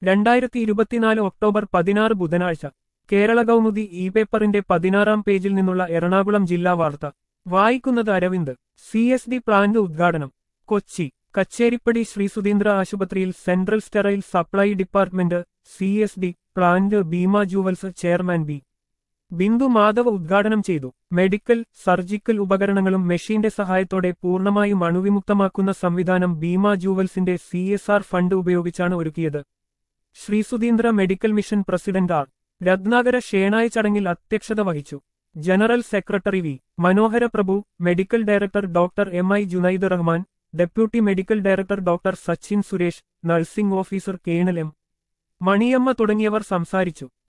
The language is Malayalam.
രണ്ടായിരത്തി ഇരുപത്തിനാല് ഒക്ടോബർ പതിനാറ് ബുധനാഴ്ച കേരള കൗമുദി ഇ പേപ്പറിന്റെ പതിനാറാം പേജിൽ നിന്നുള്ള എറണാകുളം ജില്ലാ വാർത്ത വായിക്കുന്നത് Aravind C S D plant ഉദ്ഘാടനം കൊച്ചി കച്ചേരിപ്പടി ശ്രീ സുധീന്ദ്ര ആശുപത്രിയിൽ central sterile supply department C S D plant Bhima jewels chairman B Bindu Madhav ഉദ്ഘാടനം ചെയ്തു മെഡിക്കൽ സർജിക്കൽ ഉപകരണങ്ങളും മെഷീന്റെ സഹായത്തോടെ പൂർണ്ണമായും അണുവിമുക്തമാക്കുന്ന സംവിധാനം ഭീമ ജൂവൽസിന്റെ സി എസ് ആർ ഫണ്ട് ഉപയോഗിച്ചാണ് ഒരുക്കിയത് Sree Sudheendra medical mission president R Ratnakara Shenoy ചടങ്ങിൽ അധ്യക്ഷത വഹിച്ചു general secretary V Manohara Prabhu medical director doctor M I Junaid Rahman deputy medical director doctor Sachin Suresh nursing officer colonel M Maniyamma തുടങ്ങിയവർ സംസാരിച്ചു